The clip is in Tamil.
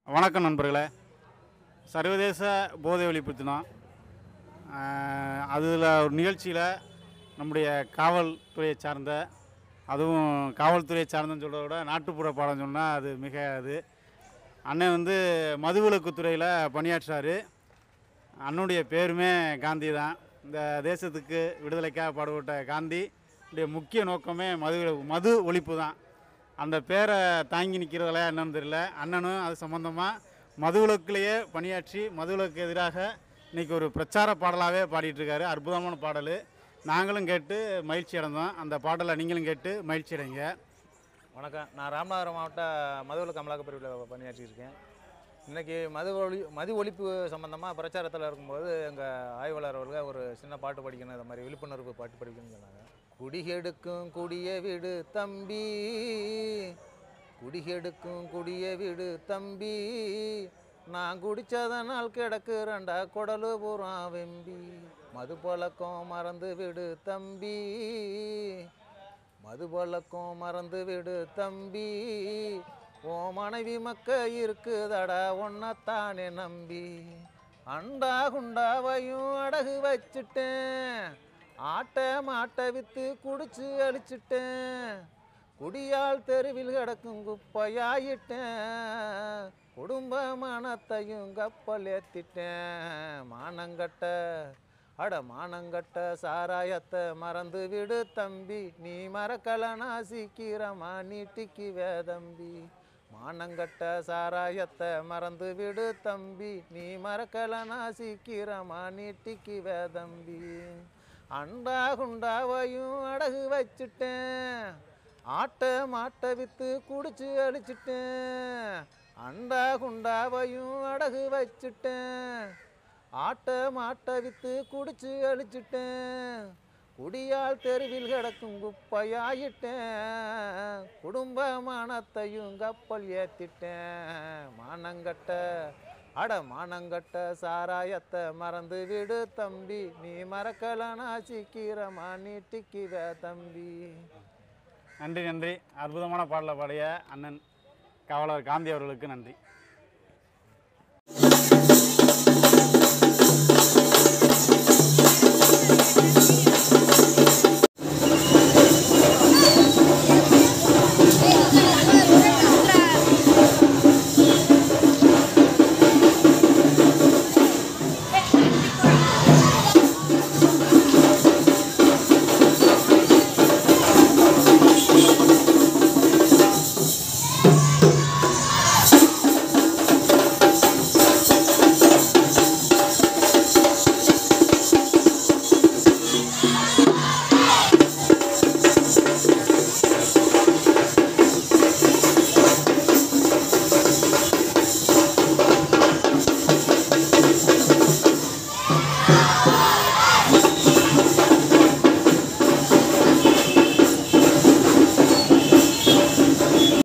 வணக்கம் நண்பர்களே சர்வதேச போதை ஒழிப்பு தினம் அதில் ஒரு நிகழ்ச்சியில் நம்முடைய காவல்துறையை சார்ந்த அதுவும் காவல்துறையை சார்ந்தன்னு சொல்கிறத விட நாட்டுப்புற பாடம் சொன்னால் அது மிக அது அண்ணன் வந்து மதுவிலக்கு துறையில் பணியாற்றுறாரு அண்ணனுடைய பேருமே காந்தி தான் இந்த தேசத்துக்கு விடுதலைக்காக பாடுபட்ட காந்தி உடைய முக்கிய நோக்கமே மது மது ஒழிப்பு தான் அந்த பேரை தாங்கி நிற்கிறதில்ல என்னன்னு தெரியல அண்ணனும் அது சம்மந்தமாக மதுவிலக்குலேயே பணியாற்றி மதுவிலக்கு எதிராக இன்றைக்கி ஒரு பிரச்சார பாடலாகவே பாடிட்டு இருக்காரு அற்புதமான பாடல் நாங்களும் கேட்டு மகிழ்ச்சி அடைந்தோம் அந்த பாடலை நீங்களும் கேட்டு மகிழ்ச்சி அடைங்க வணக்கம் நான் ராமநாதபுரம் மாவட்ட மதுவிலக்கு அமலாக்க பிரிவில் பணியாற்றியிருக்கேன் இன்றைக்கி மது ஒளி மது ஒழிப்பு சம்மந்தமாக பிரச்சாரத்தில் இருக்கும்போது எங்கள் ஆய்வாளர் அவர்கள் ஒரு சின்ன பாட்டு படிக்கணும் இந்த மாதிரி விழிப்புணர்வு பாட்டு படிக்கணும்னு சொன்னாங்க குடிகெடுக்கும் குடிய விடு தம்பி குடிகெடுக்கும் குடிய விடு தம்பி நான் குடிச்சதனால் கிடக்குறேன்டா குடலு பூரா வெம்பி மது பழக்கம் மறந்து விடு தம்பி மது பழக்கம் மறந்து விடு தம்பி ஓ மனைவி மக்க இருக்குதடா ஒன்னத்தானே நம்பி அண்டா குண்டாவையும் அடகு வச்சுட்டேன் ஆட்ட மாட்டை வித்து குடிச்சு அழிச்சிட்டேன் குடியால் தெருவில் கிடக்கும் குப்பையாயிட்டேன் குடும்ப மானத்தையும் கப்பல் ஏத்திட்டேன் மானங்கட்ட அட மானங்கட்ட சாராயத்தை மறந்து விடு தம்பி நீ மறக்கலனா சீக்கிரமா நீட்டிக்கு வேதம்பி மானங்கட்ட சாராயத்தை மறந்து விடு தம்பி நீ மறக்கலனா சீக்கிரமா நீட்டிக்கு வேதம்பி அண்டா குண்டாவையும் அடகு வச்சுட்டேன் ஆட்ட மாட்டை வித்து குடிச்சு அழிச்சிட்டேன் அண்டா குண்டாவையும் அடகு வச்சுட்டேன் ஆட்ட மாட்டை வித்து குடிச்சு அழிச்சிட்டேன் குடியால் தெருவில் கிடக்கும் குப்பையாயிட்டேன் குடும்ப மானத்தையும் கப்பல் ஏத்திட்டேன் மானங்கட்ட அட மானங்கட்ட சாராயத்தை மறந்து விடு தம்பி நீ மறக்கலனா சீக்கிரமா நீட்டிக்குவே தம்பி நன்றி நன்றி அற்புதமான பாடலை பாடிய அண்ணன் காவலர் காந்தி அவர்களுக்கு நன்றி